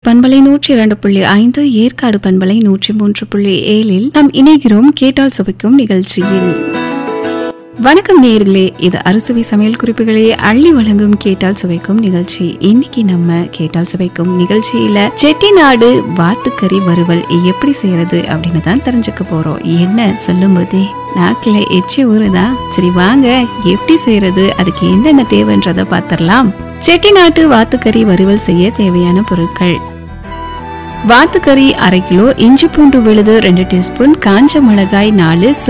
பண்பலை நூற்றி இரண்டு புள்ளி ஐந்து ஏற்காடு பண்பலை நூற்றி மூன்று புள்ளி ஏழில் நாம் இணைகிறோம் கேட்டால் சுவைக்கும் நிகழ்ச்சியில் வணக்கம் நேயர்களே இது அறுசுவை சமையல் குறிப்புகளை அள்ளி வழங்கும் கேட்டால் சுவைக்கும் நிகழ்ச்சி இன்னைக்கு நம்ம கேட்டால் சுவைக்கும் நிகழ்ச்சியில செட்டிநாடு வாத்துக்கறி வறுவல் எப்படி செய்யறது அப்படின்னு தான் தெரிஞ்சுக்க போறோம் என்ன சொல்லும் போதே நாக்குல எச்சி ஊறுதா சரி வாங்க எப்படி செய்யறது அதுக்கு என்னென்ன தேவைன்றத பாத்திரலாம் செட்டிநாட்டு வாத்துக்கறி வறுவல் செய்ய தேவையான பொருட்கள் வாத்துக்கறி அரை கிலோ இஞ்சி பூண்டு விழுது ரெண்டு டீஸ்பூன் காஞ்ச மிளகாய் நாலு